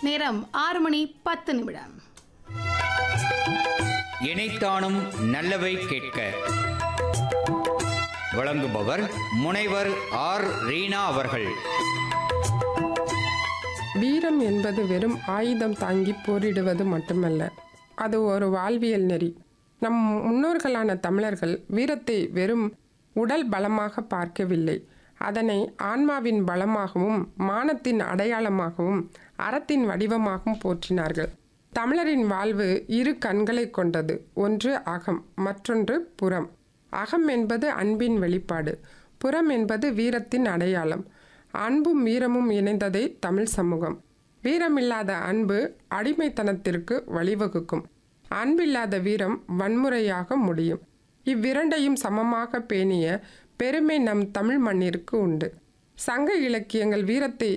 நேரம் ஆறு மணி பத்து நிமிடம் இணைத்தானும் நல்லவை கேட்க வழங்குபவர் முனைவர் ஆர் ரீனா அவர்கள் வீரம் என்பது வெறும் ஆயுதம் தாங்கி போரிடுவது மட்டுமல்ல அது ஒரு வாழ்வியல் நெறி நம் முன்னோர்களான தமிழர்கள் வீரத்தை வெறும் உடல் பலமாக பார்க்கவில்லை அதனை ஆன்மாவின் பலமாகவும் மானத்தின் அடையாளமாகவும் அறத்தின் வடிவமாகவும் போற்றினார்கள் தமிழரின் வாழ்வு இரு கண்களை கொண்டது ஒன்று அகம் மற்றொன்று புறம் அகம் என்பது அன்பின் வெளிப்பாடு புறம் என்பது வீரத்தின் அடையாளம் அன்பும் வீரமும் இணைந்ததே தமிழ் சமூகம் வீரமில்லாத அன்பு அடிமைத்தனத்திற்கு வழிவகுக்கும் அன்பில்லாத வீரம் வன்முறையாக முடியும் இவ்விரண்டையும் சமமாக பேணிய பெருமை நம் தமிழ் மண்ணிற்கு உண்டு சங்க இலக்கியங்கள் வீரத்தை